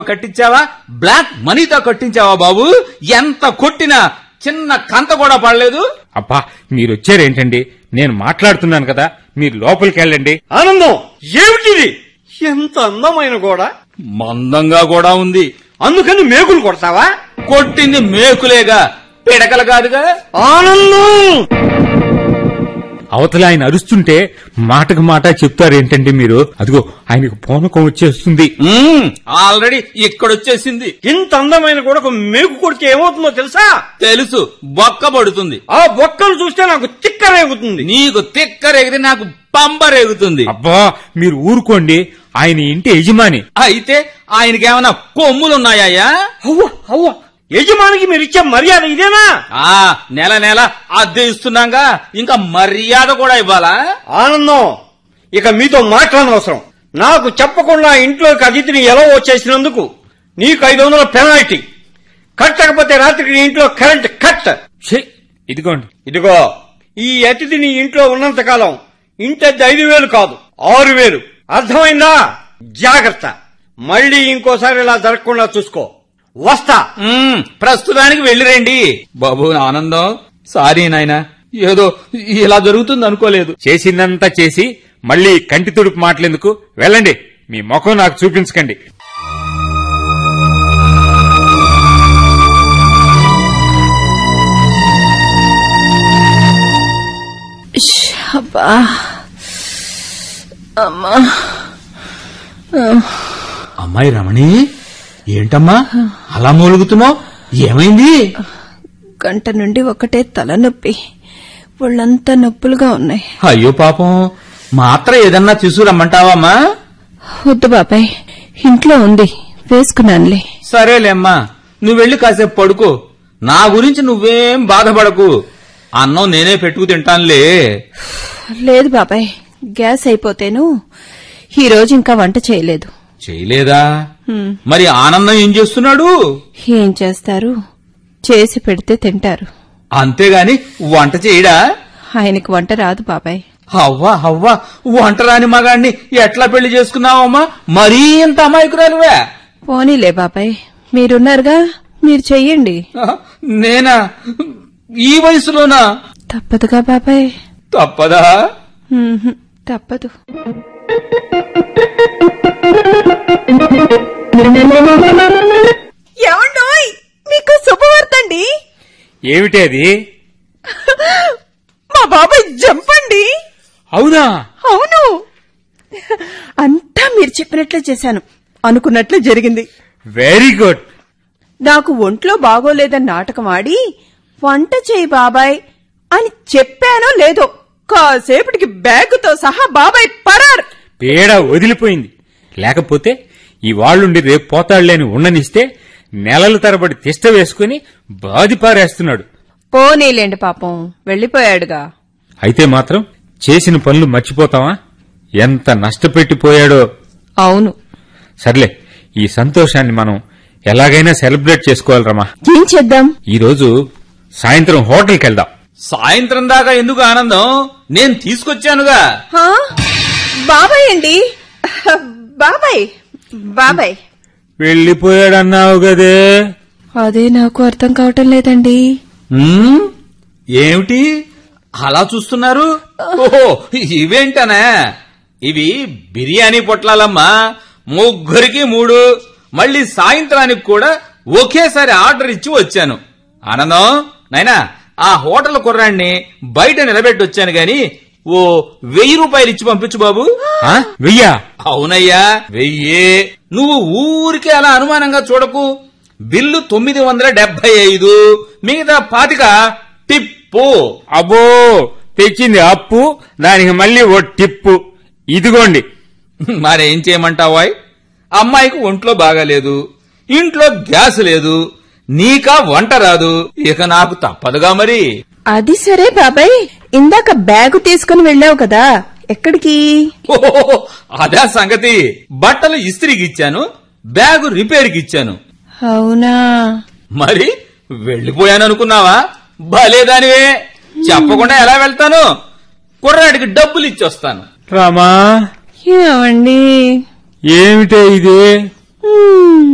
కట్టించావా black మనీతో కట్టించావా బాబు ఎంత కొట్టినా చిన్న కంత కూడా పడలేదు అబ్బా మీరు వచ్చారేంటండి నేను మాట్లాడుతున్నాను కదా మీరు లోపలికి వెళ్ళండి ఆనందం ఏమిటిది ఎంత అందమైన గోడ మందంగా కూడా ఉంది అందుకని మేకులు కొడతావా కొట్టింది మేకులేగా పిడకలు కాదుగా ఆనందం అవతల ఆయన అరుస్తుంటే మాటకు మాట చెప్తారేంటండి మీరు అదిగో ఆయనకు పూనకం వచ్చేస్తుంది మ్మ్, ఆల్రెడీ ఇక్కడొచ్చేసింది ఇంత అందమైన గోడకు మేకు కొడితే ఏమవుతుందో తెలుసా తెలుసు బొక్క పడుతుంది ఆ బొక్కలు చూస్తే నాకు తిక్కరేగుతుంది నీకు తిక్కరేగితే నాకు పంబరేగుతుంది అబ్బా మీరు ఊరుకోండి ఆయన ఇంటి యజమాని అయితే ఆయనకేమైనా కొమ్ములున్నాయా అవ్వ అవ్వ యజమానికి మీరు ఇచ్చే మర్యాద ఇదేనా ఆ నెల నెల అద్దె ఇస్తున్నాగా ఇంకా మర్యాద కూడా ఇవ్వాలా ఆనందం ఇక మీతో మాట్లాడనవసరం నాకు చెప్పకుండా ఇంట్లోకి అతిథిని ఎలా వచ్చేసినందుకు నీకు ఐదు వందల పెనాల్టీ కట్టకపోతే రాత్రికి నీ ఇంట్లో కరెంట్ కట్ ఛీ, ఇదిగోండి ఇదిగో ఈ అతిథి నీ ఇంట్లో ఉన్నంత కాలం ఇంటద్ది ఐదు వేలు కాదు ఆరు వేలు అర్థమైందా జాగ్రత్త మళ్ళీ ఇంకోసారి ఇలా జరగకుండా చూసుకో వస్తా మ్మ్, ప్రస్తుతానికి వెళ్ళిరండి బాబు ఆనందం సారీ నాయనా ఏదో ఇలా జరుగుతుంది అనుకోలేదు చేసిందంతా చేసి మళ్ళీ కంటి తుడుపు మాటలెందుకు వెళ్ళండి మీ ముఖం నాకు చూపించకండి అబ్బా అమ్మా అమ్మాయి రమణి ఏంటమ్మా అలా మూలుగుతున్నావు ఏమైంది గంట నుండి ఒకటే తలనొప్పి ఒళ్ళంతా నొప్పులుగా ఉన్నాయి అయ్యో పాపం మాత్ర ఏదన్నా తీసుకురమ్మంటావమ్మా వద్దు బాబాయ్ ఇంట్లో ఉంది వేసుకున్నానులే సరేలేమ్మా నువ్వు వెళ్ళి కాసేపు పడుకో నా గురించి నువ్వేం బాధపడకు అన్నం నేనే పెట్టుకు తింటానులే లేదు బాబాయ్ గ్యాస్ అయిపోతేను ఈ రోజు ఇంకా వంట చేయలేదు చేయలేదా హ్మ్. మరి ఆనందం ఏం చేస్తున్నాడు ఏం చేస్తారు చేసి పెడితే తింటారు అంతేగాని వంట చేయడా ఆయనకు వంట రాదు బాబాయ్ అవ్వా అవ్వా వంట రాని మగాణ్ణి ఎట్లా పెళ్లి చేసుకున్నావమ్మా మరీ ఇంత అమాయకురాలువే పోనీలే బాబాయ్ మీరున్నారుగా మీరు చెయ్యండి నేనా ఈ వయసులోనా తప్పదుగా బాబాయ్ తప్పదా ఉహుం, తప్పదు ఏమండోయ్ మీకు శుభవార్తండి ఏమిటి అది మా బాబాయ్ జంపండి అవునా అవును అంతా మీరు చెప్పినట్లే చేశాను అనుకున్నట్లే జరిగింది వెరీ గుడ్ నాకు ఒంట్లో బాగోలేదని నాటకం ఆడి వంట చేయి బాబాయ్ అని చెప్పానో లేదో కాసేపటికి బ్యాగుతో సహా బాబాయ్ పరార్ పీడ వదిలిపోయింది లేకపోతే ఈ వాళ్ళుండి రేపు పోతాడులేని ఉండనిస్తే నెలల తరబడి తిష్ట వేసుకుని బాది పారేస్తున్నాడు పోనీలేండి పాపం వెళ్ళిపోయాడుగా అయితే మాత్రం చేసిన పనులు మర్చిపోతావా ఎంత నష్టపెట్టిపోయాడో అవును సర్లే ఈ సంతోషాన్ని మనం ఎలాగైనా సెలబ్రేట్ చేసుకోవాలి రమా ఏం చేద్దాం ఈరోజు సాయంత్రం హోటల్కి వెళ్దాం సాయంత్రం దాకా ఎందుకు ఆనందం నేను తీసుకొచ్చానుగా హా? బాబాయ్ అండి బాబాయ్ బాబాయ్ వెళ్ళిపోయాడన్నావు గదే అదే నాకు అర్థం కావటం లేదండి ఉమ్, ఏమిటి అలా చూస్తున్నారు ఓహో ఇవేంటనే ఇవి బిర్యానీ పొట్లాలమ్మా ముగ్గురికి మూడు మళ్ళీ సాయంత్రానికి కూడా ఒకేసారి ఆర్డర్ ఇచ్చి వచ్చాను ఆనందం నాయనా ఆ హోటల్ కుర్రాన్ని బయట నిలబెట్టి వచ్చాను గాని ఓ వెయ్యి రూపాయలు ఇచ్చి పంపించు బాబు ఆ? వెయ్యా అవునయ్యా వెయ్యే నువ్వు ఊరికే అలా అనుమానంగా చూడకు బిల్లు తొమ్మిది వందల డెబ్బై ఐదు మిగతా పాతిక టిప్పు అబ్బో తెచ్చింది అప్పు దానికి మళ్ళీ ఓ టిప్పు ఇదిగోండి మరేం చేయమంటావాయ్ అమ్మాయికి ఒంట్లో బాగాలేదు ఇంట్లో గ్యాస్ లేదు నీకా వంట రాదు ఇక నాకు తప్పదుగా మరి అది సరే బాబాయ్ ఇందాక బ్యాగు తీసుకుని వెళ్ళావు కదా ఎక్కడికి ఓహో, అదా సంగతి బట్టలు ఇస్త్రీకి ఇచ్చాను బ్యాగు రిపేర్కి ఇచ్చాను అవునా మరి వెళ్ళిపోయాను అనుకున్నావా భలేదానివే చెప్పకుండా ఎలా వెళ్తాను కుర్రాడికి డబ్బులు ఇచ్చొస్తాను రామా ఏమండి ఏమిటే ఇది హ్మ్.